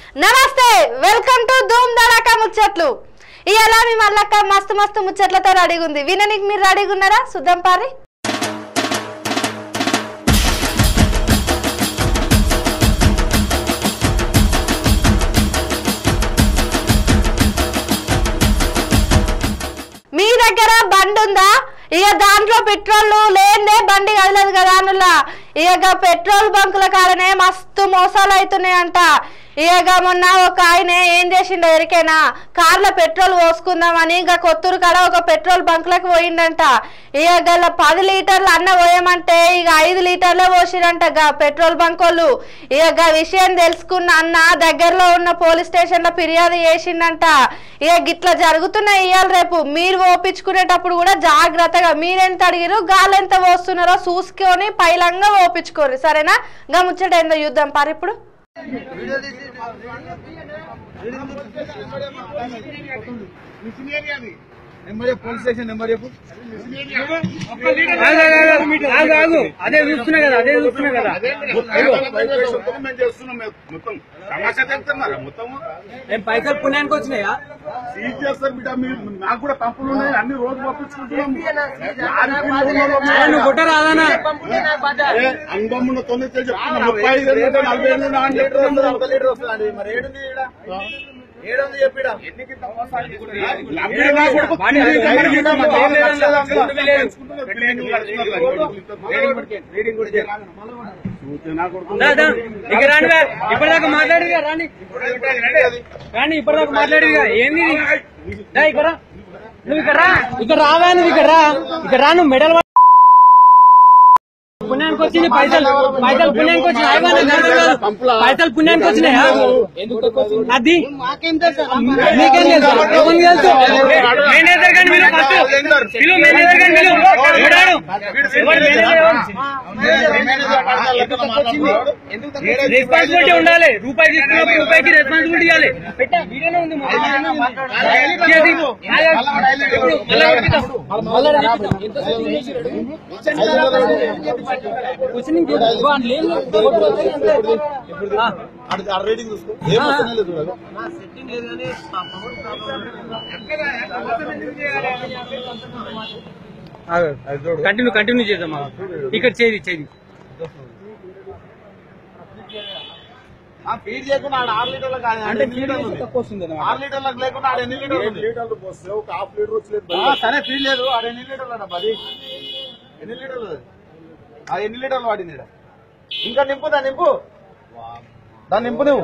నమస్తే welcome to ధూమ్ ధడాకా ముచ్చట్లు ఇవాళ మీ మల్లక్క మస్తు మస్తు ముచ్చట్లతో రెడీగా ఉంది విననికి మీరు రెడీగా ఉన్నారా సుద్దం పారి మీ దగ్గర బండి ఉందా ఇక దాంట్లో పెట్రోల్ లేదే బండి కదలేదు కదా అనులా ఇక పెట్రోల్ బంకుల కాడనే మస్తు మోసాలు అవుతున్నాయంట ఇక మొన్న ఒక ఆయన ఏం చేసిండో ఎరికేనా కార్లో పెట్రోల్ పోసుకుందామని ఇంకా కొత్తూరు కాడ ఒక పెట్రోల్ బంకులకు పోయిండంట ఇక గల పది లీటర్లు అన్న పోయమంటే ఇక ఐదు లీటర్లే పోసిరంట గా పెట్రోల్ బంక్ వాళ్ళు ఇక గా విషయం తెలుసుకున్న అన్న దగ్గరలో ఉన్న పోలీస్ స్టేషన్ లో ఫిర్యాదు చేసిండంట ఇక గిట్లా జరుగుతున్నాయి ఇవాళ రేపు మీరు ఓపించుకునేటప్పుడు కూడా జాగ్రత్తగా మీరెంత అడిగిరు గాలు ఎంత పోస్తున్నారో చూసుకొని పైలంగా ఓపించుకోరు సరేనా గా ముచ్చట ఏందో యుద్ధం పారు ఇప్పుడు నెంబర్ చెప్పు పోలీస్ స్టేషన్ నెంబర్ చెప్పు ఆగు, ఆగు. అదే చూస్తున్నా కదా అదే చూస్తున్నా కదా మేము చేస్తున్నాం మేము మొత్తం తమాషా చేస్తున్నారా మొత్తం ఏం పైసలు పుణ్యానికి వచ్చినాయా సీజ్ చేస్తారు బిడ్డ మీరు నాకు కూడా తప్పులు ఉన్నాయి అన్ని రోజు పంపించుకుంటున్నాం అరే నువ్వు గుట్ట రాదానా అనుభవం తొమ్మిది చెప్తున్నా ముప్పై ఐదు ఏళ్ళు ఉంటే నలభై ఏళ్ళు నాలుగు లీటర్ వస్తుంది ఒక లీటర్ వస్తుంది మరి ఏడుంది ఈడ? ఏడుంది చెప్పిడ వాడిని అది కమ్మడి గిట్ట మాకు ఏం లేదన్నా. గుండు లేదు. దా, దా. ఇక రాని వే. ఇప్పటిదాకా మాట్లాడిగా రాని రాని ఇప్పటిదాకా మాట్లాడిగా ఏంది ఇది? దా, ఇక్కడ రా. నువ్వు ఇక్కడ రా ఇక్కడ రావా నువ్వు ఇక్కడ రా ఇక్కడ రా నువ్వు మెడల్ పుణ్యానికి వచ్చింది పైసలు పైసలు పుణ్యానికి వచ్చినాయి అయ్యా, నాకు అర్థం కాదు. పైసలు పుణ్యానికి వచ్చినాయా అది నీకేం తెలుసు ఎవరికి తెలుసు మేనేజర్ గాని మీరు ఫస్ట్ పిలు మేనేజర్ గాని పిలు ఎవడాడు? ఎవడు మేనేజర్ ఎవరు? రెస్పాన్సిబిలిటీ ఉండాలి రూపాయి తీసుకున్నప్పుడు రూపాయికి రెస్పాన్సిబిలిటీ ఇవ్వాలి పెట్టా వీడియోనే ఉంది మొత్తం. చేతి. ఇప్పుడు మళ్ళా కొట్టిద్దాం. మళ్ళా కొట్టిద్దాం. ఎంత సెట్టింగ్ చేసిర్రు? క్వశ్చనింగ్ చేద్దాం. ఇగో అందులో ఏం లేదు. ఆ. రేటింగ్ చూసుకో ఏం వస్తున్నాయో లేదో చూడాలి. కంటిన్యూ కంటిన్యూ చేద్దాం ఇక్కడ చేది చేది ఆ ఫీడ్ చేయకుండా ఆడ ఆరు లీటర్లకు కాదు, ఆడ ఎన్ని లీటర్లు ఉంది? ఆరు లీటర్లకు లేకుండా ఆడ ఎన్ని లీటర్లు ఉంది? ఒక హాఫ్ లీటర్ వచ్చలేదు ఆ, సరే ఫీడ్ లేదు ఆడ ఎన్ని లీటర్లు అన్న పది ఎన్ని లీటర్లు అది? ఆ ఎన్ని లీటర్లు వాడింది ఈడ? ఇంకా నింపు దా నింపు దాన్ని నింపు నువ్వు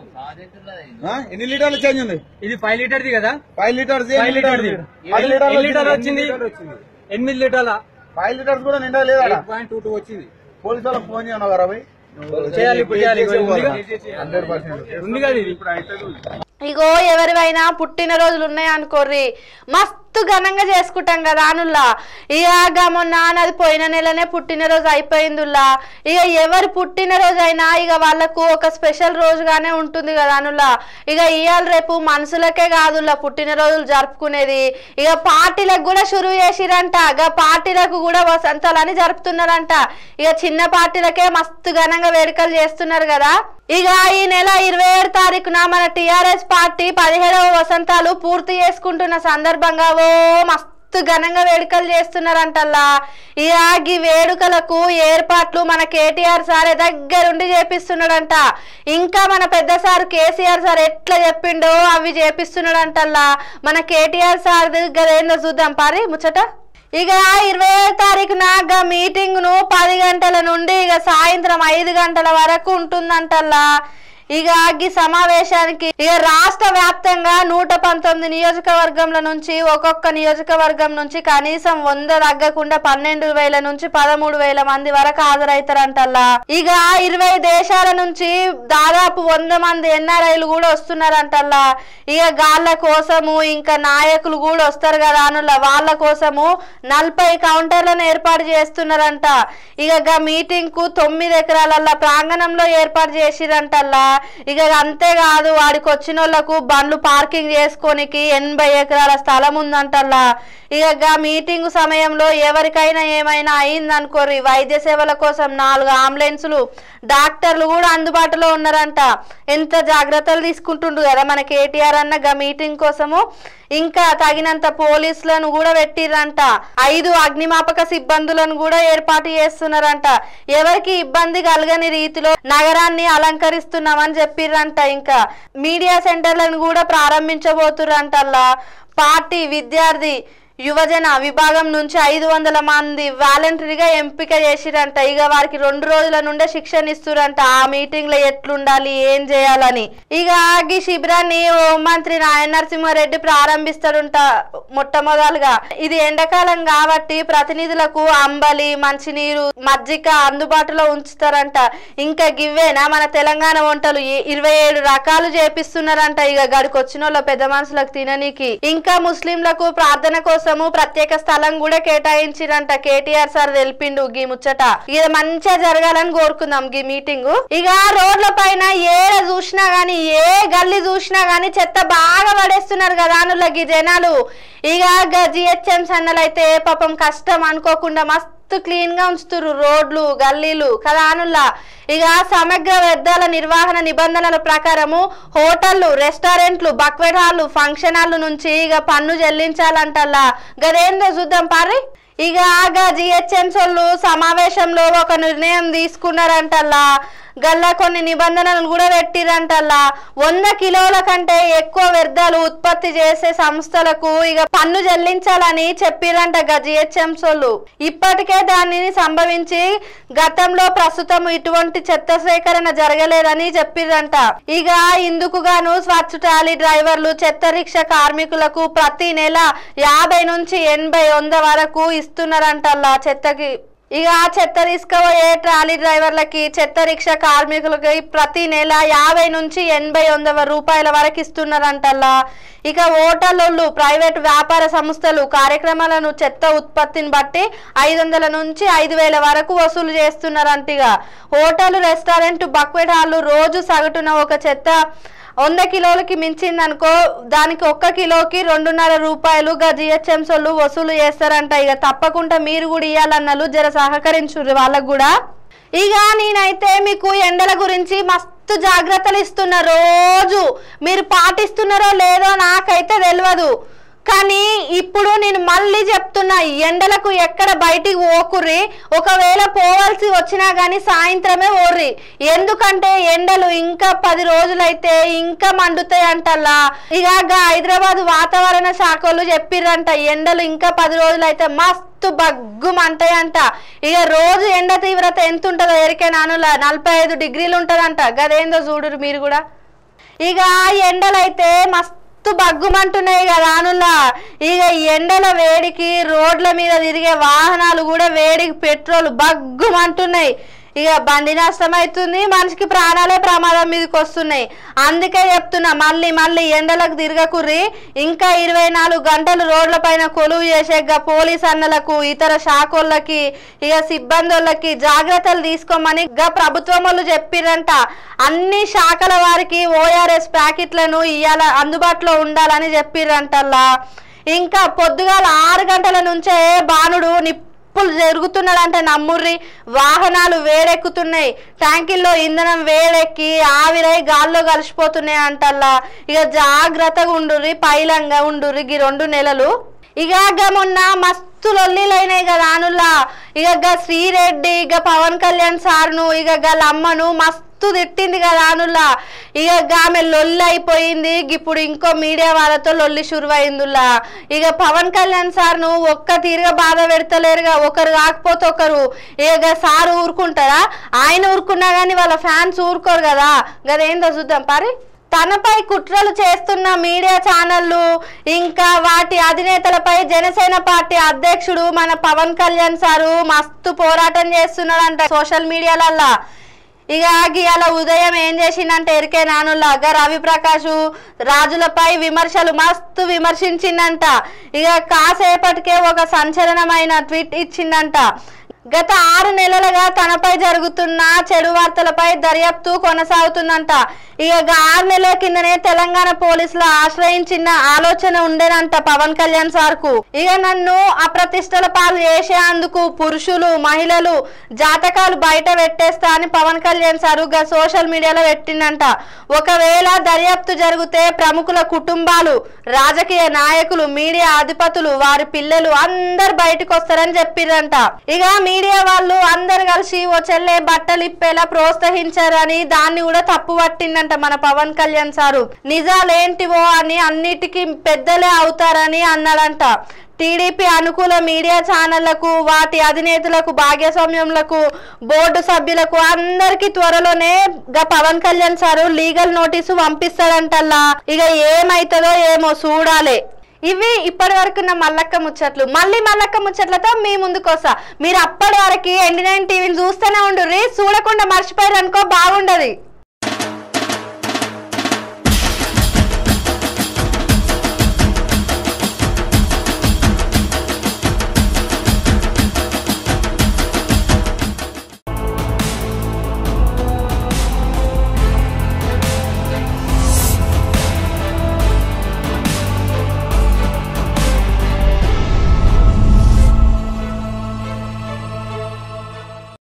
ఆ, ఎన్ని లీటర్లు చేంజ్ ఉంది ఇది ఫైవ్ లీటర్ది కదా ఫైవ్ లీటర్స్ ఫైవ్ లీటర్ది ఫైవ్ ఎన్ని లీటర్ వచ్చింది ఎనిమిది లీటర్ల ఫైవ్ లీటర్స్ కూడా నిండా లేదా ఆడ? పాయింట్ టూ టూ వచ్చింది పోలీసు వాళ్ళకి ఫోన్ చేయను కదా భయ్ చేయాలి ఇప్పుడు చేయాలి ఇగో ఉందిగా. హండ్రెడ్ పర్సెంట్ ఉంది కదా ఇది ఇగో ఎవరివైనా పుట్టినరోజులు ఉన్నాయి అనుకోర్రి మస్తు ఘనంగా చేసుకుంటాం కదా అనుల్లా ఇక మొన్న నాది పోయిన నెలనే పుట్టినరోజు అయిపోయిందిలా ఇక ఎవరి పుట్టినరోజు అయినా ఇక వాళ్ళకు ఒక స్పెషల్ రోజుగానే ఉంటుంది కదా అనుల్లా ఇక ఇవాళ రేపు మనుషులకే కాదుల్లా పుట్టినరోజులు జరుపుకునేది ఇక పార్టీలకు కూడా షురువు చేసిరంట ఇక పార్టీలకు కూడా వసంతాలని జరుపుతున్నారంట ఇక చిన్న పార్టీలకే మస్తు ఘనంగా వేడుకలు చేస్తున్నారు కదా ఇక ఈ నెల ఇరవై ఏడు తారీఖున మన టిఆర్ఎస్ పార్టీ పదిహేడవ వసంతాలు పూర్తి చేసుకుంటున్న సందర్భంగా ఓ మస్తు ఘనంగా వేడుకలు చేస్తున్నారంటల్లా ఇక ఈ వేడుకలకు ఏర్పాట్లు మన కేటీఆర్ సారే దగ్గరుండి చేపిస్తున్నాడంట ఇంకా మన పెద్ద సార్ కేసీఆర్ సార్ ఎట్లా చెప్పిండో అవి చేపిస్తున్నాడంటల్లా మన కేటీఆర్ సార్ దగ్గర ఏందో చూద్దాం పారి ముచ్చట ఇక ఇరవై ఏడు తారీఖున గా మీటింగ్ ను పది గంటల నుండి ఇక సాయంత్రం ఐదు గంటల వరకు ఉంటుందంటల్లా ఇక ఈ సమావేశానికి ఇక రాష్ట్ర వ్యాప్తంగా నూట పంతొమ్మిది నియోజకవర్గంల నుంచి ఒక్కొక్క నియోజకవర్గం నుంచి కనీసం వంద తగ్గకుండా పన్నెండు వేల నుంచి పదమూడు వేల మంది వరకు హాజరవుతారంటల్లా ఇక ఇరవై దేశాల నుంచి దాదాపు వంద మంది ఎన్ఆర్ఐలు కూడా వస్తున్నారంటల్లా ఇక గాళ్ళ కోసము ఇంకా నాయకులు కూడా వస్తారు కదా అనుల వాళ్ళ కోసము నలభై కౌంటర్లను ఏర్పాటు చేస్తున్నారంట ఇక గా మీటింగ్ కు తొమ్మిది ఎకరాలల్లా ప్రాంగణంలో ఏర్పాటు చేసిరంటల్లా ఇక అంతేకాదు వాడికి వచ్చిన వాళ్ళకు బండ్లు పార్కింగ్ చేసుకోనికి ఎనభై ఎకరాల స్థలం ఉందంటల్లా ఇక గా మీటింగ్ సమయంలో ఎవరికైనా ఏమైనా అయిందనుకోరి వైద్య సేవల కోసం నాలుగు అంబులెన్సులు డాక్టర్లు కూడా అందుబాటులో ఉన్నారంట ఎంత జాగ్రత్తలు తీసుకుంటుండు కదా మన కేటీఆర్ అన్న గా మీటింగ్ కోసము ఇంకా తగినంత పోలీసులను కూడా పెట్టిరంట ఐదు అగ్నిమాపక సిబ్బందులను కూడా ఏర్పాటు చేస్తున్నారంట ఎవరికి ఇబ్బంది కలగని రీతిలో నగరాన్ని అలంకరిస్తున్నామని చెప్పిర్రంట ఇంకా మీడియా సెంటర్లను కూడా ప్రారంభించబోతుర్రంటల్లా పార్టీ విద్యార్థి యువజన విభాగం నుంచి ఐదు వందల మంది వాలంటరీగా ఎంపిక చేసిరంట ఇక వారికి రెండు రోజుల నుండే శిక్షణ ఇస్తురంట ఆ మీటింగ్ లో ఎట్లుండాలి ఏం చేయాలని ఇక ఈ శిబిరాన్ని హోంమంత్రి నాయన నరసింహారెడ్డి ప్రారంభిస్తాడుంట మొట్టమొదలుగా ఇది ఎండాకాలం కాబట్టి ప్రతినిధులకు అంబలి మంచినీరు మజ్జిగ అందుబాటులో ఉంచుతారంట ఇంకా గివ్వేనా మన తెలంగాణ వంటలు ఈ- ఇరవై ఏడు రకాలు చేపిస్తున్నారంట ఇక గడికి వచ్చిన వాళ్ళ పెద్ద మనుషులకు తిననీకి ఇంకా ముస్లింలకు ప్రార్థన కోసము ప్రత్యేక స్థలం కూడా కేటాయించిరంట కేటీఆర్ సార్ తెలిపిండు గీ ముచ్చట ఇది మంచిగా జరగాలని కోరుకుందాం గీ మీటింగ్ ఇక రోడ్ల పైన ఏడ చూసినా గానీ ఏ గల్లి చూసినా గానీ చెత్త బాగా పడేస్తున్నారు కదా అనుల గీ జనాలు ఇక జిహెచ్ఎం సన్నలు అయితే పాపం కష్టం అనుకోకుండా మస్తు క్లీన్ గా ఉంచుతురు రోడ్లు గల్లీలు కదా అనుల్లా ఇక సమగ్ర వ్యర్థాల నిర్వహణ నిబంధనల ప్రకారము హోటళ్లు రెస్టారెంట్లు బక్వెట్ హాళ్ళు ఫంక్షన్ హాళ్ళు నుంచి ఇక పన్ను చెల్లించాలంటల్లా గదేందో చూద్దాం పారి ఇక ఆగా జిహెచ్ఎంస్ వాళ్ళు సమావేశంలో ఒక నిర్ణయం తీసుకున్నారంటల్లా గల్లా కొన్ని నిబంధనలు కూడా పెట్టిరంటల్లా వంద కిలోల కంటే ఎక్కువ వ్యర్థాలు ఉత్పత్తి చేసే సంస్థలకు ఇక పన్ను చెల్లించాలని చెప్పిరంట జిహెచ్ఎంస్ వాళ్ళు ఇప్పటికే దానిని సంభవించి గతంలో ప్రస్తుతం ఇటువంటి చెత్త సేకరణ జరగలేదని చెప్పిరంట ఇక ఇందుకు గాను స్వచ్ఛ ట్రాలీ డ్రైవర్లు చెత్త రిక్షా కార్మికులకు ప్రతి నెల యాభై నుంచి ఎనభై వంద వరకు ఇస్తున్నారంటల్లా చెత్తకి ఇక ఆ చెత్త తీసుకుపోయే ట్రాలీ డ్రైవర్లకి చెత్త రిక్షా కార్మికులకి ప్రతి నెల యాభై నుంచి ఎనభై వంద రూపాయల వరకు ఇస్తున్నారంటల్లా ఇక హోటళ్ళు ప్రైవేట్ వ్యాపార సంస్థలు కార్యక్రమాలను చెత్త ఉత్పత్తిని బట్టి ఐదు వందల నుంచి ఐదు వేల వరకు వసూలు చేస్తున్నారంట ఇక హోటల్ రెస్టారెంట్ బక్వెట్ హాళ్ళు రోజు సగటున ఒక చెత్త వంద కిలోలకి మించిందనుకో దానికి ఒక్క కిలోకి రెండున్నర రూపాయలు గా జిహెచ్ఎంస్ వాళ్ళు వసూలు చేస్తారంట ఇక తప్పకుండా మీరు కూడా ఇవ్వాలన్నలు జర సహకరించుర్రు వాళ్ళకు కూడా ఇక నేనైతే మీకు ఎండల గురించి మస్తు జాగ్రత్తలు ఇస్తున్నా రోజు మీరు పాటిస్తున్నారో లేదో నాకైతే తెలియదు కానీ ఇప్పుడు నేను మళ్ళీ చెప్తున్నా ఎండలకు ఎక్కడ బయటికి పోకుర్రి ఒకవేళ పోవాల్సి వచ్చినా గానీ సాయంత్రమే ఓర్రి ఎందుకంటే ఎండలు ఇంకా పది రోజులైతే ఇంకా మండుతాయి అంటల్లా ఇక గా హైదరాబాద్ వాతావరణ శాఖలు చెప్పిర్రంట ఎండలు ఇంకా పది రోజులైతే మస్తు బగ్గుమంటాయంట ఇక రోజు ఎండ తీవ్రత ఎంత ఉంటుందో ఎరికేనానులా నలభై ఐదు డిగ్రీలు ఉంటదంట గదేందో చూడురు మీరు కూడా ఇక ఎండలైతే మస్తు బగ్గుమంటున్నాయి కదా అనులా ఇక ఎండల వేడికి రోడ్ల మీద తిరిగే వాహనాలు కూడా వేడికి పెట్రోల్ బగ్గుమంటున్నాయి ఇక బండి నష్టం అవుతుంది మనిషికి ప్రాణాలే ప్రమాదం మీదకి వస్తున్నాయి అందుకే చెప్తున్నా మళ్ళీ మళ్ళీ ఎండలకు తిరగకుర్రి ఇంకా ఇరవై నాలుగు గంటలు రోడ్ల పైన కొలువు చేసే గా పోలీస్ అన్నలకు ఇతర శాఖోళ్ళకి ఇక సిబ్బందులకి జాగ్రత్తలు తీసుకోమని గా ప్రభుత్వం వాళ్ళు చెప్పిరంట అన్ని శాఖల వారికి ఓఆర్ఎస్ ప్యాకెట్లను ఇయ్యాల అందుబాటులో ఉండాలని చెప్పిర్రంటల్లా ఇంకా పొద్దుగాల ఆరు గంటల నుంచే బాణుడు నిప్పులు జరుగుతున్నాడంటే నమ్ముర్రి వాహనాలు వేడెక్కుతున్నాయి ట్యాంకీల్లో ఇంధనం వేడెక్కి ఆవిరై గాల్లో కలిసిపోతున్నాయి అంటల్లా ఇక జాగ్రత్తగా ఉండుర్రి పైలంగా ఉండుర్రి ఈ రెండు నెలలు ఇక గా మొన్న మస్తు లొల్లిలైనాయి కదా ఆనుల్లా ఇక గా శ్రీరెడ్డి ఇక పవన్ కళ్యాణ్ సార్ను ఇక గల అమ్మను మస్తు తిట్టింది కదా ఆనుల్లా ఇక ఆమె లొల్లి అయిపోయింది ఇప్పుడు ఇంకో మీడియా వాళ్ళతో లొల్లి షురువైందిలా ఇక పవన్ కళ్యాణ్ సార్ను ఒక్క తీరుగా బాధ పెడతలేరుగా ఒకరు కాకపోతే ఒకరు ఇక సార్ ఊరుకుంటారా ఆయన ఊరుకున్నా కానీ వాళ్ళ ఫ్యాన్స్ ఊరుకోరు కదా గదేందో చూద్దాం పారి తనపై కుట్రలు చేస్తున్న మీడియా ఛానళ్లు ఇంకా వాటి అధినేతలపై జనసేన పార్టీ అధ్యక్షుడు మన పవన్ కళ్యాణ్ సారు మస్తు పోరాటం చేస్తున్నాడంట సోషల్ మీడియాలల్లా ఇక ఇవాళ ఉదయం ఏం చేసిందంటే ఎరికే నానులాగా రవి ప్రకాష్ రాజులపై విమర్శలు మస్తు విమర్శించిందంట ఇక కాసేపటికే ఒక సంచలనమైన ట్వీట్ ఇచ్చిందంట గత ఆరు నెలలుగా తనపై జరుగుతున్న చెడు వార్తలపై దర్యాప్తు కొనసాగుతుందంట ఇక గా ఆరు నెలల కిందనే తెలంగాణ పోలీసులు ఆశ్రయించిన ఆలోచన ఉండేనంట పవన్ కళ్యాణ్ సార్ కు ఇక నన్ను అప్రతిష్టల పాలు చేసేందుకు పురుషులు మహిళలు జాతకాలు బయట పెట్టేస్తా అని పవన్ కళ్యాణ్ సార్ గా సోషల్ మీడియాలో పెట్టిండంట ఒకవేళ దర్యాప్తు జరిగితే ప్రముఖుల కుటుంబాలు రాజకీయ నాయకులు మీడియా అధిపతులు వారి పిల్లలు అందరు బయటకు వస్తారని చెప్పిరంట ఇక మీడియా వాళ్ళు అందరు కలిసి ఓ చెల్లె బట్టలు ఇప్పేలా ప్రోత్సహించారని దాన్ని కూడా తప్పు పట్టిందంట మన పవన్ కళ్యాణ్ సారు నిజాలేంటివో అని అన్నిటికీ పెద్దలే అవుతారని అన్నాడంట టీడీపీ అనుకూల మీడియా ఛానళ్లకు వాటి అధినేతలకు భాగస్వామ్యములకు బోర్డు సభ్యులకు అందరికి త్వరలోనే గా Pawan Kalyan sir legal notice పంపిస్తాడంటల్లా ఇక ఏమైతుందో ఏమో చూడాలి ఇవి ఇప్పటి వరకు నా మల్లక్క ముచ్చట్లు మళ్ళీ మల్లక్క ముచ్చట్లతో మీ ముందుకు వస్తా మీరు అప్పటి వరకు ఎండి నైన్ టీవీని చూస్తూనే ఉండు చూడకుండా మర్చిపోయారు అనుకో బాగుండదు